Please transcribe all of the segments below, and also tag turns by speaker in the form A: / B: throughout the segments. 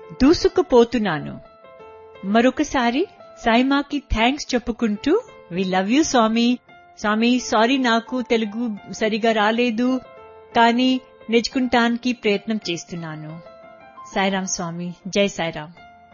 A: దూసుకుపోతున్నాను మరొకసారి సాయిమాకి థ్యాంక్స్ చెప్పుకుంటూ we love you Swami Swami sorry నాకు తెలుగు సరిగా రాలేదు కానీ నేర్చుకుంటానికి ప్రయత్నం చేస్తున్నాను సాయిరాం స్వామి జై సాయిరాం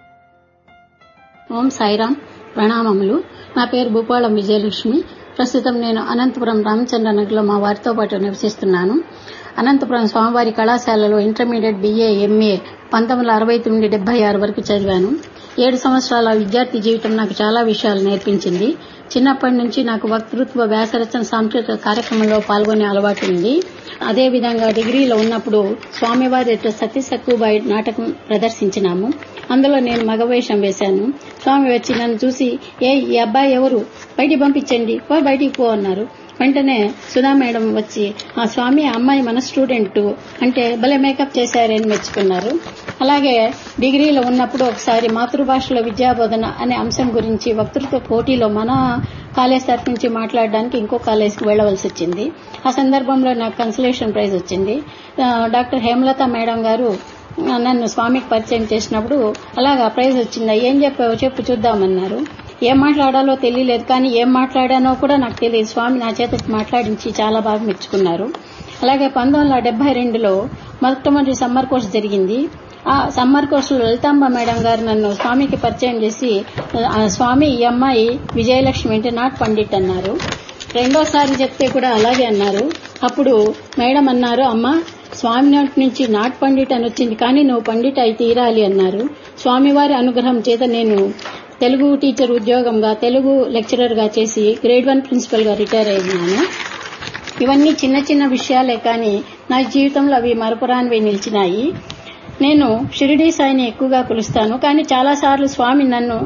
B: ఓం సాయిరామ్ ప్రణామములు నా పేరు భూపాళం విజయలక్ష్మి ప్రస్తుతం నేను అనంతపురం రామచంద్ర నగర్లో మా వారితో పాటు నివసిస్తున్నాను అనంతపురం స్వామివారి కళాశాలలో ఇంటర్మీడియట్ బిఏ ఎంఏ పంతొమ్మిది వందల అరవై తొమ్మిది డెబ్బై ఆరు వరకు చదివాను ఏడు సంవత్సరాల విద్యార్థి జీవితం నాకు చాలా విషయాలు నేర్పించింది చిన్నప్పటి నుంచి నాకు వక్తృత్వ వ్యాసరచన సాంస్కృతిక కార్యక్రమంలో పాల్గొనే అలవాటు ఉంది అదేవిధంగా డిగ్రీలో ఉన్నప్పుడు స్వామివారి సతీ సక్కుబాయి నాటకం ప్రదర్శించినాము అందులో నేను మగవేషం వేశాను స్వామి వచ్చి నన్ను చూసి ఏ ఈ అబ్బాయి ఎవరు బయటికి పంపించండి పో బయటికి పో అన్నారు వెంటనే సుధా మేడం వచ్చి ఆ స్వామి ఆ అమ్మాయి మన స్టూడెంట్ అంటే భలే మేకప్ చేశారని మెచ్చుకున్నారు అలాగే డిగ్రీలో ఉన్నప్పుడు ఒకసారి మాతృభాషలో విద్యాబోధన అనే అంశం గురించి వక్తృత్వ పోటీలో మన కాలేజ్ తరఫు నుంచి మాట్లాడడానికి ఇంకో కాలేజ్కి వెళ్లవలసి వచ్చింది ఆ సందర్భంలో నాకు కన్సలేషన్ ప్రైజ్ వచ్చింది డాక్టర్ హేమలత మేడం గారు నన్ను స్వామికి పరిచయం చేసినప్పుడు అలాగా ప్రైజ్ వచ్చిందా ఏం చెప్పావో చెప్పు చూద్దామన్నారు ఏం మాట్లాడాలో తెలియలేదు కానీ ఏం మాట్లాడానో కూడా నాకు తెలియదు స్వామి నా చేత మాట్లాడించి చాలా బాగా మెచ్చుకున్నారు అలాగే పంతొమ్మిది వందల డెబ్బై రెండులో మొట్టమొదటి సమ్మర్ కోర్స్ జరిగింది ఆ సమ్మర్ కోర్సులో లలితాంబ మేడం గారు నన్ను స్వామికి పరిచయం చేసి స్వామి ఈ అమ్మాయి విజయలక్ష్మి అంటే నాట్ పండిట్ అన్నారు రెండోసారి చెప్తే కూడా అలాగే అన్నారు అప్పుడు మేడం అన్నారు అమ్మ స్వామి నోటి నుంచి నాట్ పండిట్ అని వచ్చింది కానీ నువ్వు పండిట్ అయి తీరాలి అన్నారు స్వామివారి అనుగ్రహం చేత నేను తెలుగు టీచర్ ఉద్యోగంగా తెలుగు లెక్చరర్గా చేసి గ్రేడ్ వన్ ప్రిన్సిపల్గా రిటైర్ అయినాను ఇవన్నీ చిన్న చిన్న విషయాలే కానీ నా జీవితంలో అవి మరపురానివి నిలిచినాయి నేను షిరిడీ సాయిని ఎక్కువగా కొలుస్తాను కానీ చాలాసార్లు స్వామి నన్ను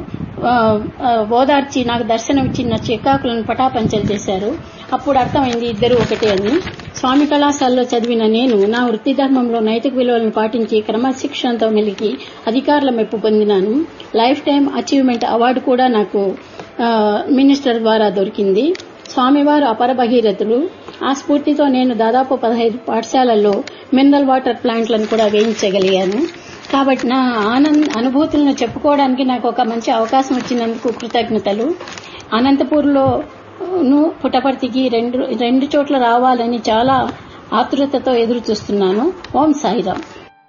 B: ఓదార్చి నాకు దర్శనం ఇచ్చిన చిక్కాకులను పటాపంచలు చేశారు అప్పుడు అర్థమైంది ఇద్దరు ఒకటే అని స్వామి కళాశాలలో చదివిన నేను నా వృత్తి ధర్మంలో నైతిక విలువలను పాటించి క్రమశిక్షణతో మెలికి అధికారుల మెప్పు పొందినాను లైఫ్ టైం అచీవ్మెంట్ అవార్డు కూడా నాకు మినిస్టర్ ద్వారా దొరికింది స్వామివారు అపర భగీరథులు ఆ స్ఫూర్తితో నేను దాదాపు పదహైదు పాఠశాలల్లో మినరల్ వాటర్ ప్లాంట్లను కూడా వేయించగలిగాను కాబట్టి నా ఆనంద అనుభూతులను చెప్పుకోవడానికి నాకు ఒక మంచి అవకాశం వచ్చినందుకు కృతజ్ఞతలు అనంతపూర్లో పుట్టపర్తికి రెండు రెండు చోట్ల రావాలని చాలా ఆతృతతో ఎదురు చూస్తున్నాను ఓం సాయిరామ్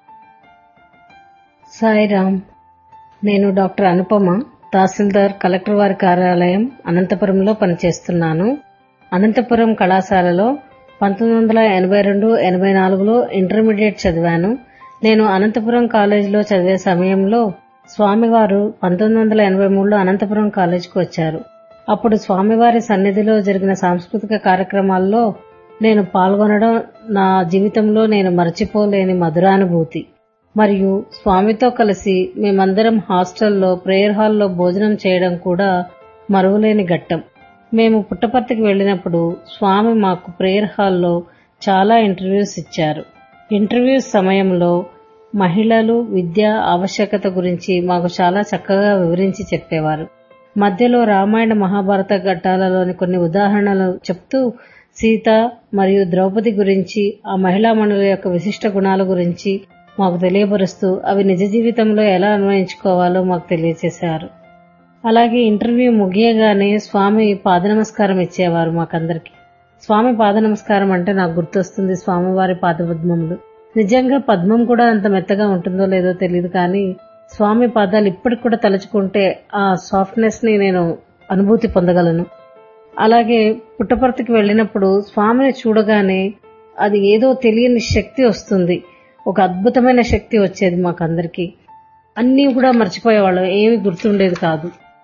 C: సాయిరామ్ నేను డాక్టర్ అనుపమ తహసీల్దార్ కలెక్టర్ వారి కార్యాలయం అనంతపురంలో పనిచేస్తున్నాను అనంతపురం కళాశాలలో పంతొమ్మిది వందల ఎనభై రెండు ఎనభై నాలుగులో ఇంటర్మీడియట్ చదివాను నేను అనంతపురం కాలేజీలో చదివే సమయంలో స్వామివారు పంతొమ్మిది వందల ఎనభై మూడులో అనంతపురం కాలేజీకి వచ్చారు అప్పుడు స్వామివారి సన్నిధిలో జరిగిన సాంస్కృతిక కార్యక్రమాల్లో నేను పాల్గొనడం నా జీవితంలో నేను మరచిపోలేని మధురానుభూతి మరియు స్వామితో కలిసి మేమందరం హాస్టల్లో ప్రేయర్ హాల్లో భోజనం చేయడం కూడా మరువలేని ఘట్టం మేము పుట్టపర్తికి వెళ్ళినప్పుడు స్వామి మాకు ప్రేయర్ హాల్లో చాలా ఇంటర్వ్యూస్ ఇచ్చారు ఇంటర్వ్యూస్ సమయంలో మహిళలు విద్య ఆవశ్యకత గురించి మాకు చాలా చక్కగా వివరించి చెప్పేవారు మధ్యలో రామాయణ మహాభారత ఘట్టాలలోని కొన్ని ఉదాహరణలు చెప్తూ సీత మరియు ద్రౌపది గురించి ఆ మహిళా మండలి యొక్క విశిష్ట గుణాల గురించి మాకు తెలియపరుస్తూ అవి నిజ జీవితంలో ఎలా అన్వయించుకోవాలో మాకు తెలియచేశారు అలాగే ఇంటర్వ్యూ ముగియగానే స్వామి పాద నమస్కారం ఇచ్చేవారు మాకందరికి స్వామి పాద నమస్కారం అంటే నాకు గుర్తొస్తుంది స్వామివారి పాదపద్మములు నిజంగా పద్మం కూడా అంత మెత్తగా ఉంటుందో లేదో తెలియదు కానీ స్వామి పాదాలు ఇప్పటికి కూడా తలుచుకుంటే ఆ సాఫ్ట్నెస్ ని నేను అనుభూతి పొందగలను అలాగే పుట్టపర్తికి వెళ్ళినప్పుడు స్వామిని చూడగానే అది ఏదో తెలియని శక్తి వస్తుంది ఒక అద్భుతమైన శక్తి వచ్చేది మాకందరికి అన్నీ కూడా మర్చిపోయేవాళ్ళం ఏమి గుర్తుండేది కాదు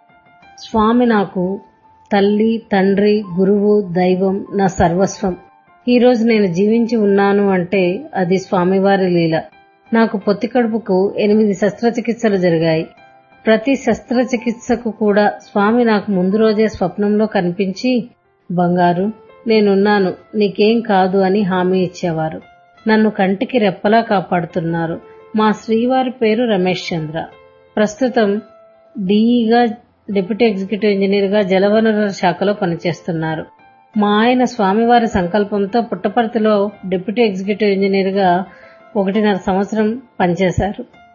C: స్వామి నాకు తల్లి తండ్రి గురువు దైవం నా సర్వస్వం ఈ రోజు నేను జీవించి ఉన్నాను అంటే అది స్వామివారి లీల నాకు పొత్తి కడుపుకు ఎనిమిది శస్త్రచికిత్సలు జరిగాయి ప్రతి శస్త్రచికిత్సకు కూడా స్వామి నాకు ముందు రోజే స్వప్నంలో కనిపించి బంగారు నేనున్నాను నీకేం కాదు అని హామీ ఇచ్చేవారు నన్ను కంటికి రెప్పలా కాపాడుతున్నారు మా శ్రీవారి పేరు రమేష్ చంద్ర ప్రస్తుతం డీఈగా డిప్యూటీ ఎగ్జిక్యూటివ్ ఇంజనీర్గా జలవనరుల శాఖలో పనిచేస్తున్నారు మా ఆయన స్వామివారి సంకల్పంతో పుట్టపర్తిలో డిప్యూటీ ఎగ్జిక్యూటివ్ ఇంజనీర్గా ఒకటిన్నర సంవత్సరం పనిచేశారు